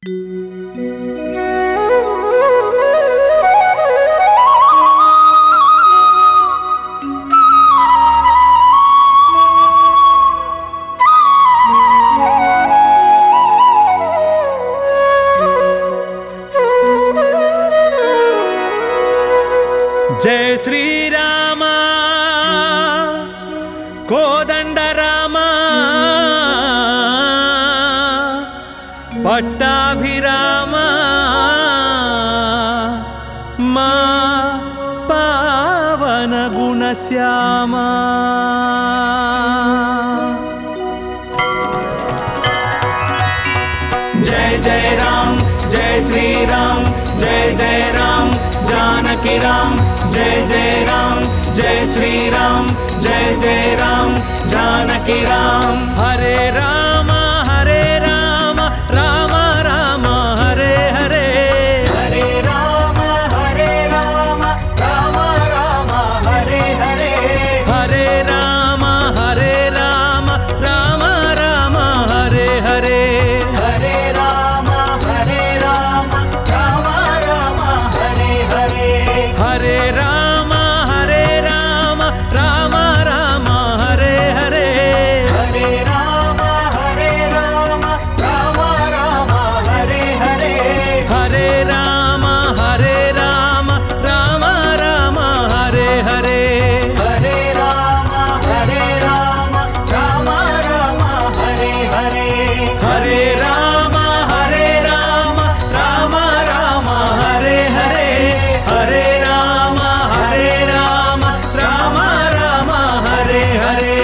జయ శ్రీరామ కోదండ రామ పట్టాభిరామ మా పావన గుణశ్యామ जय जय राम जय श्री राम जय जय राम जानकी राम जय जय राम जय श्री राम जय जय राम जानकी राम हरे राम हरे राम राम राम हरे हरे हरे राम हरे राम राम राम हरे हरे हरे राम हरे राम राम राम हरे हरे हरे राम हरे राम राम राम हरे हरे हरे राम हरे राम राम राम हरे हरे हरे राम हरे राम राम राम हरे हरे हरे राम हरे राम राम राम हरे हरे हरे राम हरे राम राम राम हरे हरे हरे राम हरे राम राम राम हरे हरे हरे राम हरे राम राम राम हरे हरे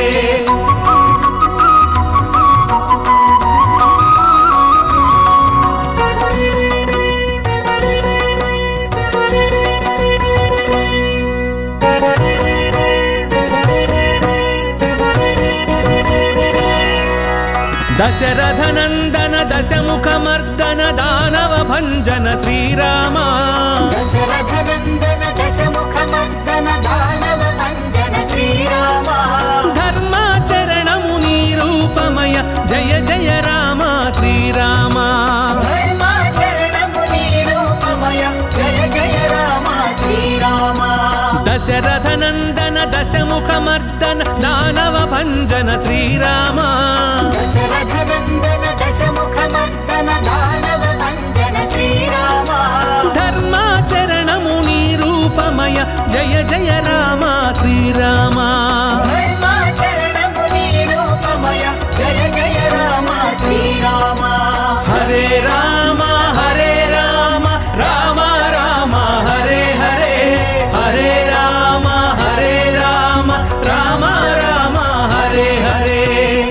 దశరథనందన దశముఖమర్దన దానవ భంజన శ్రీరామ దశరథ నందన దశముఖమర్దన దానవ భంజన శ్రీరామ ధర్మాచరణము నీ రూపమయ జయ జయ రామ శ్రీరామ ధర్మాచరణము నీ రూపమయ జయ జయ రామ శ్రీరామ దశరథనందన దశముఖమర్దన దానవ భంజన శ్రీరామ దశరథ నందన దశముఖమర్దన దానవ భంజన శ్రీరామ ధర్మాచరణము నీ రూపమయ జయ జయ రామ శ్రీరామ ధర్మాచరణము నీ రూపమయ జయ జయ రామ శ్రీరామ హరే రామ హరే రామ రామ రామ హరే హరే హరే రామ హరే రామ రామ రామ హరే హరే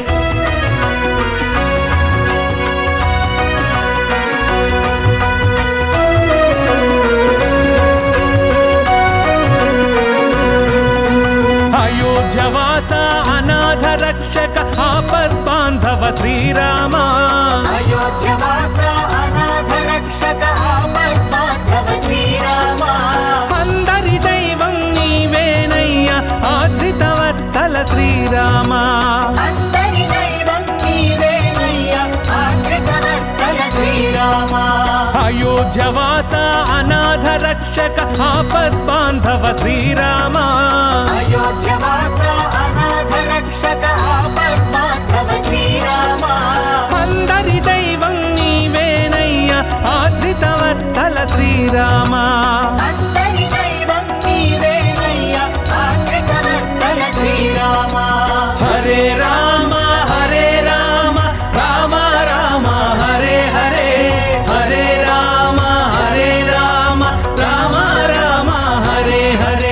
అయోధ్యవాస అనాథ రక్షక ఆపద్ బాంధవ శ్రీరామ అయోధ్యవాస అనాథ రక్షక ఆపద్బాంధవ శ్రీరామ అందరి దైవం నీవేనయ్య ఆశ్రిత వత్సల శ్రీరామ అందరి దైవం నీవేనయ్య ఆశ్రిత వత్సల శ్రీరామ అయోధ్యవాస అనాథ రక్షక ఆపద్ బాంధవ శ్రీరామ అయోధ్యవాస అనాథ రక్షక ఆపద్బాంధవ శ్రీరామ అందరి దైవం నీవేనయ్య ఆశ్రిత వత్సల శ్రీరామ అందరి దైవం నీవేనయ్య ఆశ్రిత వత్సల శ్రీరామ హరే రామ హరే రామ రామ రామ హరే హరే హరే రామ హరే రామ రామ రామ హరే హరే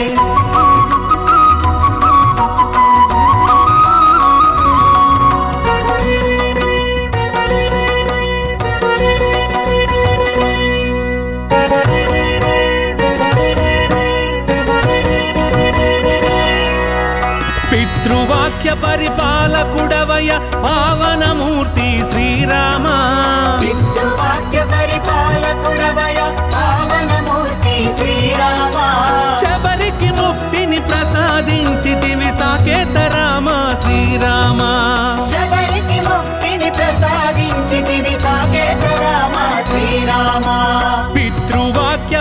పితృవాక్య పరిపాలకుడవయ పావనమూర్తి శ్రీరామ పితృవాక్య పరిపాలకుడవయ పావనమూర్తి శ్రీరామ శబరికి ముక్తిని ప్రసాదించితివి సాకేత రామ శ్రీరామ శబరికి ముక్తిని ప్రసాదించితివి సాకేత రామ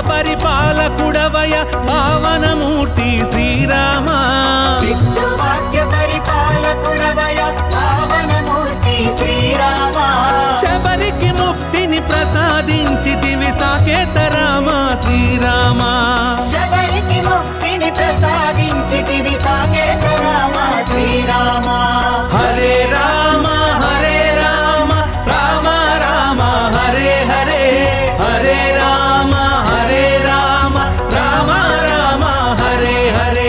పరిపాలకుడవయ పావనమూర్తి శ్రీరామ పితృవాక్య పరిపాలకుడవయ పావనమూర్తి శ్రీరామ శబరికి ముక్తిని ప్రసాదించితివి సాకేత రామ శ్రీరామ శబరికి ముక్తిని ప్రసాదించితివి సాకేత రామ శ్రీరామ హరే రామ హరే రామ రామ రామ హరే హరే హరే రామ హరే రామ రామ రామ హరే హరే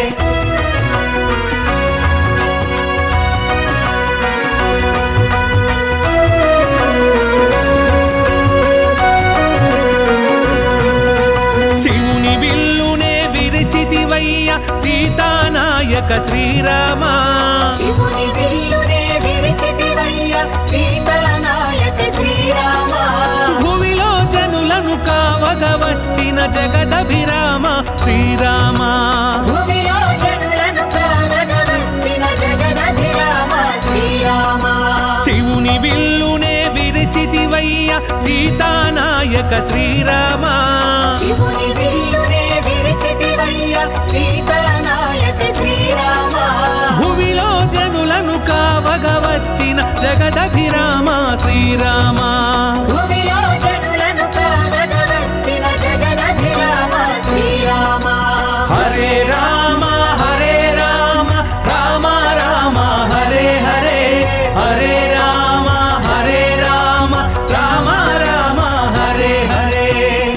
శివుని విల్లునే విరిచితివయ్య సీతానాయక శ్రీరామ శివుని విల్లునే విరిచితివయ్య సీతానాయక శ్రీరామ భూమిలో జనులను కావగ వచ్చిన జగదభిరామ శ్రీరామ భూమిలో జనులను కావగ వచ్చిన జగదభిరామ శ్రీరామ శివుని విల్లునే విరిచితివయ్య సీతానాయక శ్రీరామ శివుని విల్లునే విరిచితివయ్య సీతానాయక శ్రీరామ భూమిలో జనులను కావగ వచ్చిన జగదభిరామ శ్రీరామ భూమిలో జనులను కావగ వచ్చిన జగదభిరామ శ్రీరామ హరే రామ హరే రామ రామ రామ హరే హరే హరే రామ హరే రామ రామ రామ హరే హరే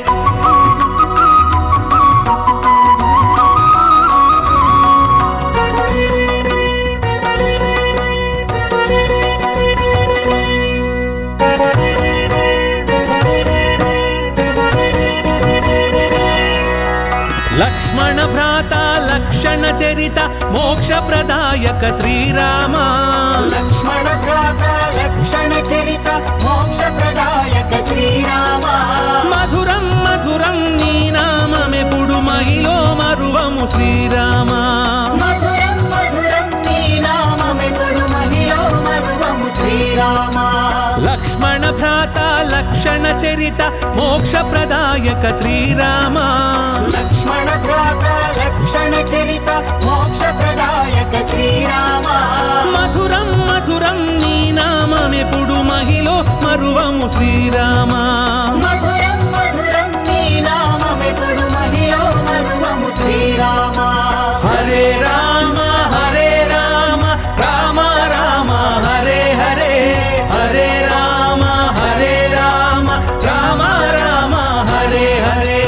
లక్ష్మణ భ్రాత లక్షణ చరిత మోక్ష ప్రదాయక శ్రీరామ లక్ష్మణ భ్రాత లక్షణ చరిత మోక్ష ప్రదాయక శ్రీరామ మధురం మధురం నీ నామమెప్పుడు మహిలో మరువము శ్రీరామ మధురం మధురం నీ నామమెప్పుడు మహిలో మరువము శ్రీరామ లక్ష్మణ భ్రాత లక్షణ చరిత మోక్ష ప్రదాయక శ్రీరామ లక్ష్మణ భ్రాత లక్షణ చరిత మోక్ష ప్రదాయక శ్రీరామ మధురం మధురం నీ నామమెప్పుడు మహిలో మరువము శ్రీరామ మధురం మధురం నీ నామమెప్పుడు మహిలో మరువము శ్రీరామ హరే రామ హరే రామ రామ రామ హరే హరే హరే రామ హరే రామ రామ రామ హరే హరే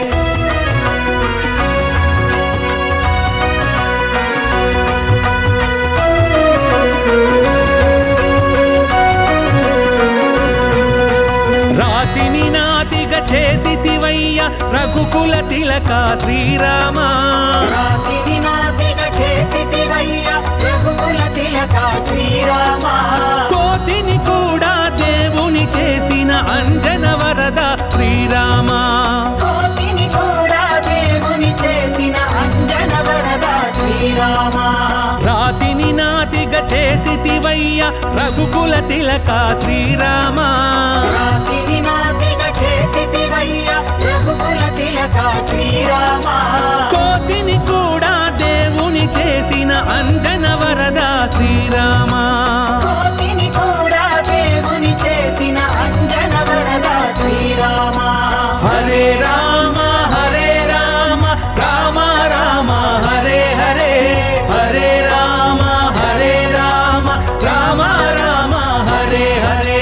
రాతిని నాతిగా చేసితివయ్య రఘుకుల తిలక శ్రీరామ రాతిని నాతిగ చేసితివయ్య రఘుకుల తిలక శ్రీరామ కోతిని కూడా దేవుని చేసిన అంజన వరద శ్రీరామ కోటిని కూడా దేవుని చేసిన అంజన వరద శ్రీరామ రాతిని నాతిగా చేసితివయ్య రఘుకుల తిలక శ్రీరామ రాతిని నాతిగ చేసితివయ్య రఘుకుల తిలక శ్రీరామ కోతిని కూడా దేవుని చేసిన అంజన వరద శ్రీరామ కోటిని కూడా దేవుని చేసిన అంజన వరద శ్రీరామ హరే రామ హరే రామ రామ రామ హరే హరే హరే రామ హరే రామ రామ రామ హరే హరే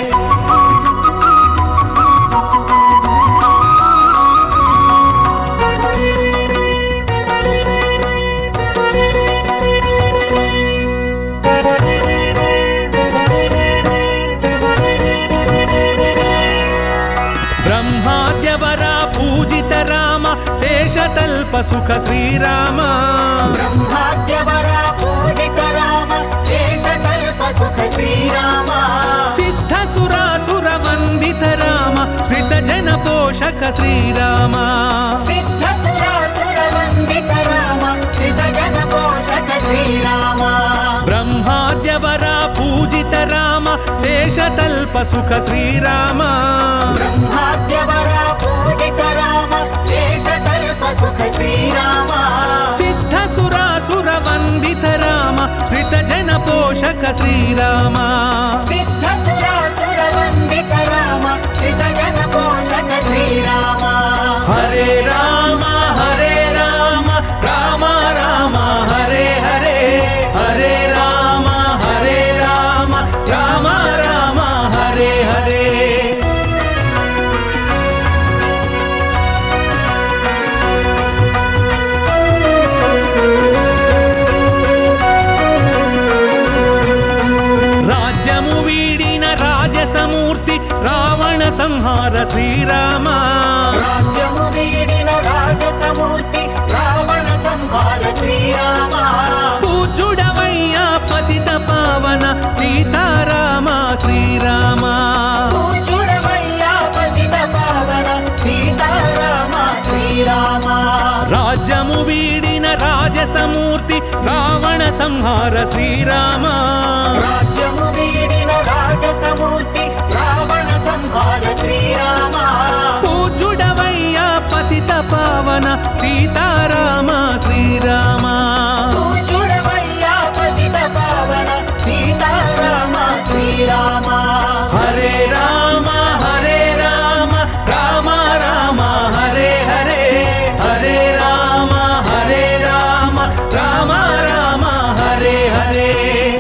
బ్రహ్మాద్యవర పూజిత రామ శేషతల్ప సుఖ శ్రీరామ బ్రహ్మాద్యవర పూజిత రామ శేషకల్ప సుఖ శ్రీరామ సిద్ధ సురాసుర వందిత రామ శ్రిత జన పోషక శ్రీరామ సిద్ధ సురాసుర వందిత రామ శివ జన పోషక శ్రీరామ బ్రహ్మాద్యవర పూజిత రామ శేషతల్ప సుఖ శ్రీరామ బ్రహ్మాద్యవర పూజిత రామ సఖ శ్రీరామ సిద్ధ సురాసుర వందిత రామ శ్రిత జన పోషక శ్రీరామ సిద్ధ సురాసుర వందిత రామ శిత జన పోషక శ్రీరామ హరే రామ హరే రామ రామ రామ హరే హరే హరే రామ హరే రామ రామ రామ హరే హరే రాజ్యము వీడిన రాజసమూర్తి రావణ సంహార శ్రీరామ రాజ్యము వీడిన రాజసమూర్తి రావణ సంహార శ్రీరామ పూజుడవయ్యా పతిత పావన సీతారామ శ్రీరామ పూజుడవయ్యా పతిత పావన సీతారామ శ్రీరామ రాజ్యము వీడిన రాజసమూర్తి రావణ సంహార శ్రీరామ రాజ్యము వీడిన రాజసమూర్తి రావణ సంహార శ్రీరామ పూజుడవయ్యా పతిత పావన సీతారామ శ్రీరామ పూజుడవయ్యా పతిత పావన సీతారామ శ్రీరామ హరే రామ హరే రామ రామ రామ హరే హరే హరే రామ హరే రామ రామ రామ హరే హరే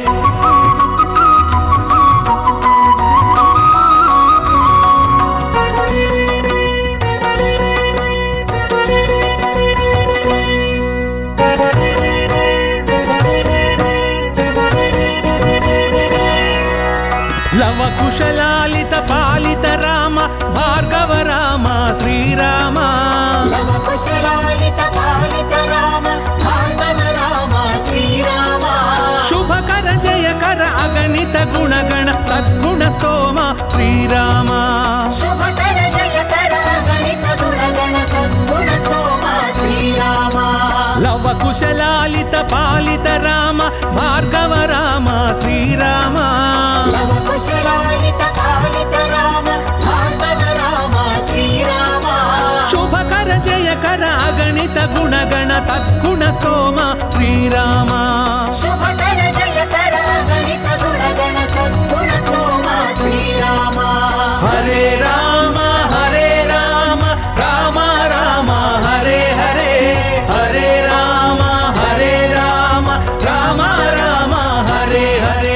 లవ కుశలాలిత పాలిత రామ భార్గవ రామ శ్రీరామ లవ కుశలాలిత పాలిత రామ భార్గవ రామ శ్రీరామ శుభకర జయకర అగణిత గుణగణ సద్గుణ స్తోమ శ్రీరామ శుభకర జయకర గణిత గుణగణ సద్గుణ సోమ శ్రీరామ లవ కుశలాలిత పాలిత రామ భార్గవ రామ శ్రీరామ లవ కుశలాలిత పాలిత రామ భార్గవ రామ శ్రీరామ శుభకర జయకర అగణిత గుణగణ సద్గుణ స్తోమ శ్రీరామ శుభకర జయకర గణిత గుణగణ సద్గుణ సోమ శ్రీరామ హరే రామ హరే రామ రామ రామ హరే హరే హరే రామ హరే రామ రామ రామ హరే హరే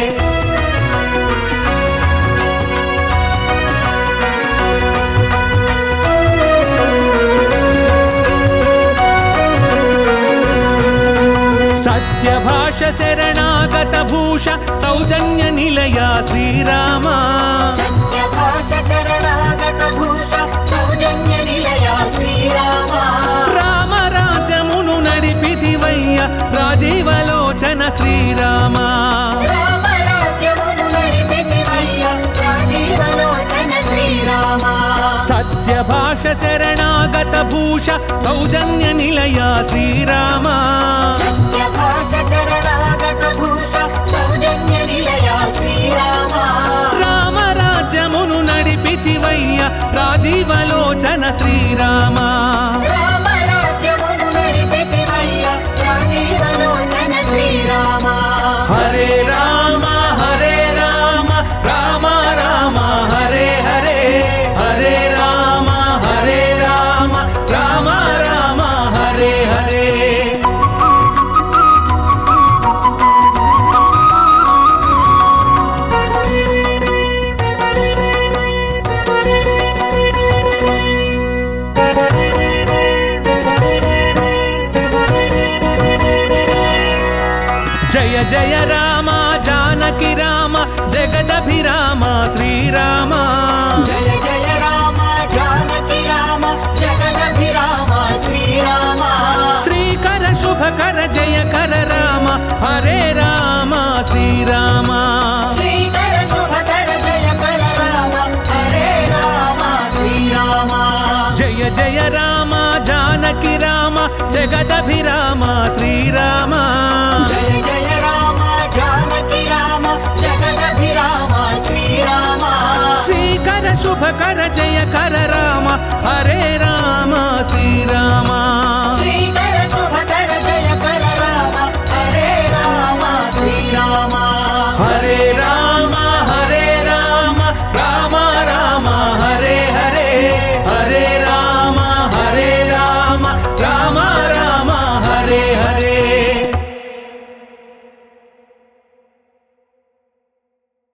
సత్యభాష శరణాగత భూష సౌజన్య నిలయ శ్రీరామ సత్యభాష శరణాగత భూష సౌజన్య నిలయ శ్రీరామ రామ రాజమును నడిపితివయ్య రాజీవలోచన శ్రీరామ రామ రాజ్యమును నడిపితివయ్య రాజీవలోచన శ్రీరామ సత్యభాష శరణాగత భూష సౌజన్య నిలయ శ్రీరామ సత్యభాష శరణాగత భూష సౌజన్య నిలయ శ్రీరామ రామ రాజ్యమును నడిపితివయ్య రాజీవలోచన శ్రీరామ రామ రాజ్యమును నడిపితివయ్య రాజీవలోచన శ్రీరామ హరే రామ హరే రామ రామ రామ హరే హరే హరే రామ హరే రామ రామ రామ హరే హరే జయ జయ రామ జానకి రామ జగదభిరామ శ్రీరామ జయ జయ రామ జానకి రామ జగదభిరామ శ్రీరామ శ్రీకర శుభకర జయకర రామ హరే రామ శ్రీరామ శ్రీకర శుభకర జయకర రామ హరే రామ శ్రీరామ జయ జయ రామ జానకి రామ జగదభిరామ శ్రీరామ జయ జయ రామ జానకి రామ జగదభిరామ శ్రీరామ శ్రీకర శుభకర జయ కర రామ హరే రామ శ్రీరామ శ్రీ